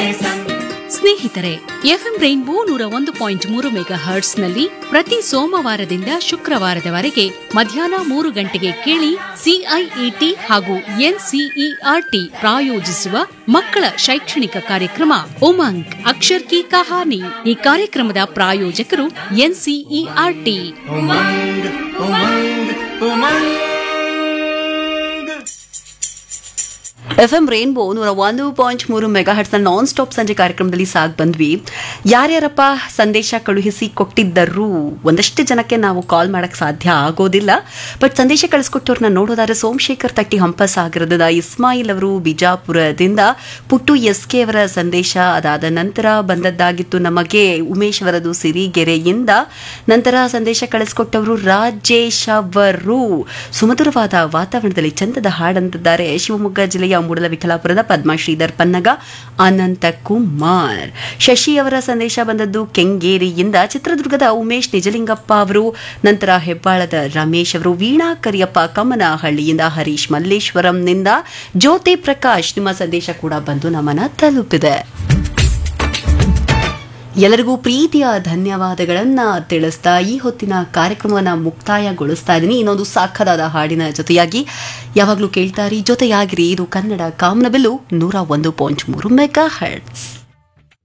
ಸ್ನೇಹಿತರೆ FM rainbow ನೂರ ಒಂದು ಪಾಯಿಂಟ್ ಮೂರು ಮೆಗಾ ಹರ್ಟ್ಸ್ನಲ್ಲಿ ಪ್ರತಿ ಸೋಮವಾರದಿಂದ ಶುಕ್ರವಾರದವರೆಗೆ ಮಧ್ಯಾಹ್ನ ಮೂರು ಗಂಟೆಗೆ ಕೇಳಿ ಸಿಐಇಟಿ ಹಾಗೂ ಎನ್ಸಿಇಆರ್ಟಿ ಪ್ರಾಯೋಜಿಸುವ ಮಕ್ಕಳ ಶೈಕ್ಷಣಿಕ ಕಾರ್ಯಕ್ರಮ ಉಮಂಗ್ ಅಕ್ಷರ್ ಕಿ ಕಹಾನಿ ಈ ಕಾರ್ಯಕ್ರಮದ ಪ್ರಾಯೋಜಕರು NCERT Umang Umang Umang F M Rainbow ನೂರ ಒಂದು ಪಾಯಿಂಟ್ ಮೂರು ಮೆಗಾ ಹರ್ಟ್ಸ್ನ ನಾನ್ ಸ್ಟಾಪ್ ಸಂಜೆ ಕಾರ್ಯಕ್ರಮದಲ್ಲಿ ಸಾಗ್ ಬಂದ್ವಿ ಯಾರ್ಯಾರಪ್ಪ ಸಂದೇಶ ಕಳುಹಿಸಿ ಕೊಟ್ಟಿದ್ದರು ಒಂದಷ್ಟು ಜನಕ್ಕೆ ನಾವು ಕಾಲ್ ಮಾಡಕ್ ಸಾಧ್ಯ ಆಗೋದಿಲ್ಲ ಬಟ್ ಸಂದೇಶ ಕಳಿಸ್ಕೊಟ್ಟವ್ರನ್ನ ನೋಡೋದಾದ್ರೆ ಸೋಮಶೇಖರ್ ತಟ್ಟಿ ಹಂಪಸಾಗರದ ಇಸ್ಮಾಯಿಲ್ ಅವರು ಬಿಜಾಪುರದಿಂದ ಪುಟ್ಟು ಎಸ್ ಕೆ ಅವರ ಸಂದೇಶ ಅದಾದ ನಂತರ ಬಂದದ್ದಾಗಿತ್ತು ನಮಗೆ ಉಮೇಶ್ ಅವರದು ಸಿರಿಗೆರೆಯಿಂದ ನಂತರ ಸಂದೇಶ ಕಳಿಸ್ಕೊಟ್ಟವರು ರಾಜೇಶ್ ಅವರು ಸುಮಧುರವಾದ ವಾತಾವರಣದಲ್ಲಿ ಚಂದದ ಹಾಡಂತಿದ್ದಾರೆ ಶಿವಮೊಗ್ಗ ಜಿಲ್ಲೆಯ ಮೂಡಲವಿಠಲಾಪುರದ ಪದ್ಮಶ್ರೀಧರ್ ಪನ್ನಗ ಅನಂತ ಕುಮಾರ್ ಶಶಿ ಅವರ ಸಂದೇಶ ಬಂದದ್ದು ಕೆಂಗೇರಿಯಿಂದ ಚಿತ್ರದುರ್ಗದ ಉಮೇಶ್ ನಿಜಲಿಂಗಪ್ಪ ಅವರು ನಂತರ ಹೆಬ್ಬಾಳದ ರಮೇಶ್ ಅವರು ವೀಣಾ ಕರಿಯಪ್ಪ ಕಮ್ಮನಹಳ್ಳಿಯಿಂದ ಹರೀಶ್ ಮಲ್ಲೇಶ್ವರಂನಿಂದ ಜ್ಯೋತಿ ಪ್ರಕಾಶ್ ನಿಮ್ಮ ಸಂದೇಶ ಕೂಡ ಬಂದು ನಮ್ಮನ್ನ ತಲುಪಿದೆ ಎಲ್ಲರಿಗೂ ಪ್ರೀತಿಯ ಧನ್ಯವಾದಗಳನ್ನ ತಿಳಿಸ್ತಾ ಈ ಹೊತ್ತಿನ ಕಾರ್ಯಕ್ರಮವನ್ನ ಮುಕ್ತಾಯಗೊಳಿಸ್ತಾ ಇದ್ದೀನಿ ಇನ್ನೊಂದು ಸಾಖದಾದ ಹಾಡಿನ ಜೊತೆಯಾಗಿ ಯಾವಾಗಲೂ ಕೇಳ್ತಾರಿ ಜೊತೆಯಾಗಿರಿ ಇದು ಕನ್ನಡ ಕಾಮನಬಿಲ್ಲು ನೂರ ಒಂದು ಪಾಯಿಂಟ್ ಮೂರು ಮೆಗಾ ಹರ್ಟ್ಸ್